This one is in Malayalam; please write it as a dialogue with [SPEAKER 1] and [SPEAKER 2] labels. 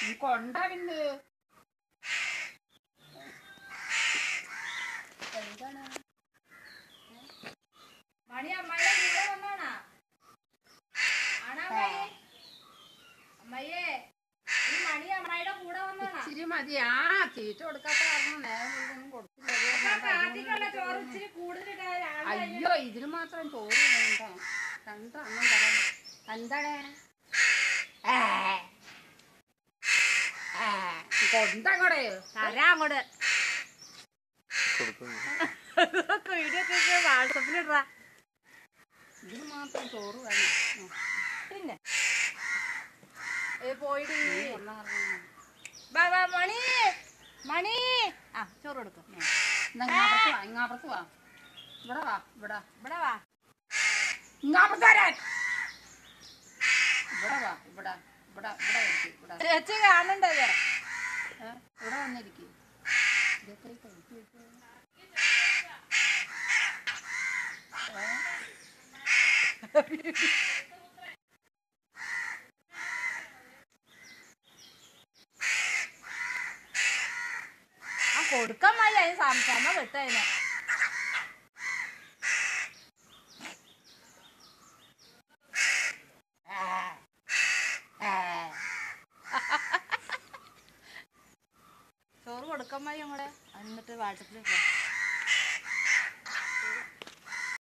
[SPEAKER 1] നീ കൊണ്ട പിന്നെ എന്താണ്
[SPEAKER 2] മണി അമ്മായിയുടെ കൂടെ വന്നോണാ ആണാ അമ്മായി അമ്മയ്യേ ഈ മണി അമ്മായിയുടെ കൂടെ വന്നോണാ
[SPEAKER 1] ഇച്ചിരി മതി ആ തീറ്റ കൊടുക്കാത്ത കാരണം നേരം മുഴുവനും കൊടുത്തില്ല അത്
[SPEAKER 2] അപ്പൊ
[SPEAKER 1] കാരണം
[SPEAKER 2] കാട്ടിക്കുള്ള ചോറ് ഇച്ചിരി കൂടുതലിട്ടാ രാവിലെ
[SPEAKER 1] അയ്യോ ഇതിന് മാത്രം ചോറ് വേണ്ട രണ്ടെണ്ണം തരാം എന്താണ് ഏ. ഏ. കൊണ്ടങ്ങടെ
[SPEAKER 2] തരാം അങ്ങോട്ട്
[SPEAKER 3] കൊടുക്കുന്നു
[SPEAKER 2] വീഡിയോ ഒക്കെ വാട്സപ്പിലിടാ
[SPEAKER 1] ഇതിന് മാത്രം ചോറ് വേണം ഉം.
[SPEAKER 2] പിന്നെ ഏ പോയിടി
[SPEAKER 1] നീ വന്ന കാരണം
[SPEAKER 2] വാ വാ മണി മണി ആ ചോറ് കൊടുക്കും
[SPEAKER 1] എന്നാ ഇങ്ങാപ്പുറത്ത് വാ ഇങ്ങാപ്പുറത്ത് വാ ഇവിടെ വാ ഇവിടെ
[SPEAKER 2] ഇവിടെ വാ
[SPEAKER 1] ഇങ്ങാപ്പുറത്ത് വരാൻ ഇവിടെ വാ ഇവിടെ ഇവിടെ ഇവിടെ ഇരിക്ക്, ഇവിടെ
[SPEAKER 2] ചേച്ചി കാണണ്ടത്
[SPEAKER 1] ഏ, ഇവിടെ വന്നിരിക്കും ഇതൊക്കെ ഈ കഴിച്ച് വെച്ച്. ഏ?
[SPEAKER 2] ആ കൊടുക്കാൻ മതി അതിന് സംശയമ വിട്ടതിന് ചോറ് കൊടുക്കാൻ മതി അങ്ങോട്ട് എന്നിട്ട് വാട്സപ്പിൽ